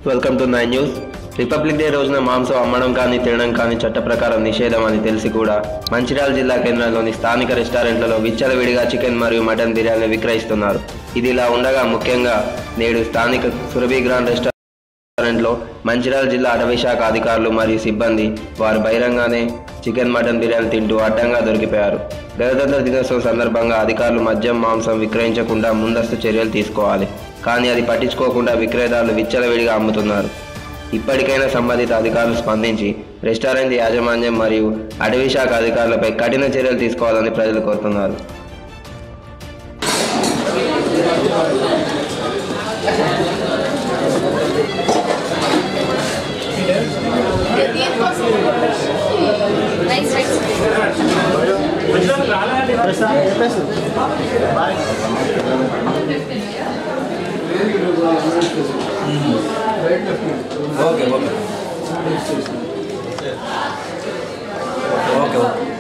Welcome to nine news republic day రోజున మాంసం అమ్మడం కానీ తినడం కానీ చట్ట ప్రకారం నిషేధం అని తెలిసి కూడా మంచిర్యాల జిల్లా కేంద్రంలోని స్థానిక రెస్టారెంట్లలో విచ్చలవిడిగా చికెన్ మరియు మటన్ బిర్యానీ విక్రయిస్తున్నారు ఇది ఇలా ఉండగా ముఖ్యంగా నేడు స్థానిక సురభి గ్రాండ్ రెస్టారెంట్లో మంచిర్యాల జిల్లా అటవీ శాఖ అధికారులు మరియు సిబ్బంది వారు బహిరంగానే చికెన్ మటన్ బిర్యానీ తింటూ అడ్డంగా దొరికిపోయారు గణతంత్ర దినోత్సవం సందర్భంగా అధికారులు మద్యం మాంసం విక్రయించకుండా ముందస్తు చర్యలు తీసుకోవాలి కానీ అది పట్టించుకోకుండా విక్రయదారులు విచ్చలవిడిగా అమ్ముతున్నారు ఇప్పటికైనా సంబంధిత అధికారులు స్పందించి రెస్టారెంట్ యాజమాన్యం మరియు అటవీ శాఖ అధికారులపై కఠిన చర్యలు తీసుకోవాలని ప్రజలు కోరుతున్నారు Nice, nice. Okay okay okay okay